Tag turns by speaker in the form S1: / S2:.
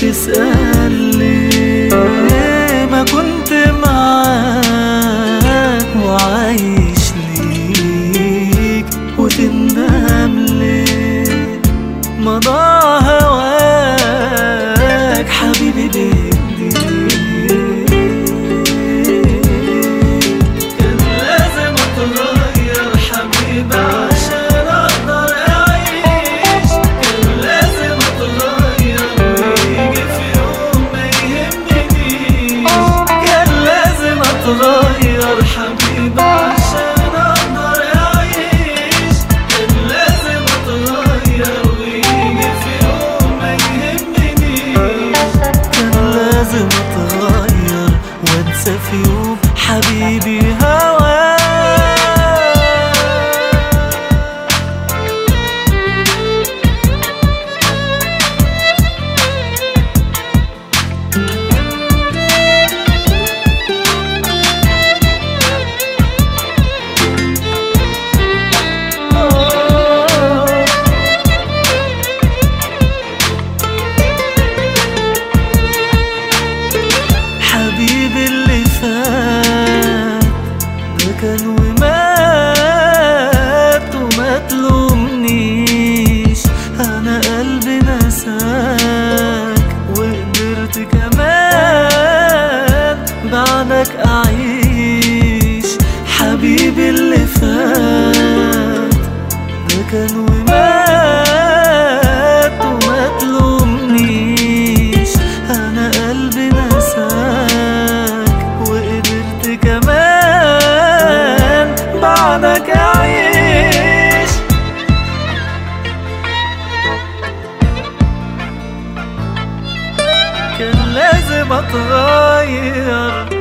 S1: تسأل ليه ما كنت معاك وعايش ليك وتندم ليه مضى هواك حبيبي بإيديك كان لازم اتغير حبيبي عشان اقدر اعيش كان لازم اتغير ويجي في يوم ما يهمنيش كان لازم اتغير حبيبي عشان اقدر اعيش كان لازم اتغير ويجي في يوم ما يهمنيش كان لازم اتغير وانسى في يوم حبيبي هواك حبيبي اللي فات ده كان ومات وما تلومنيش انا قلبي نساك وقدرت كمان بعدك اعيش حبيبي اللي فات ده كان ومات وما تلومنيش انا قلبي نساك وقدرت كمان بعدك اعيش كان لازم اتغير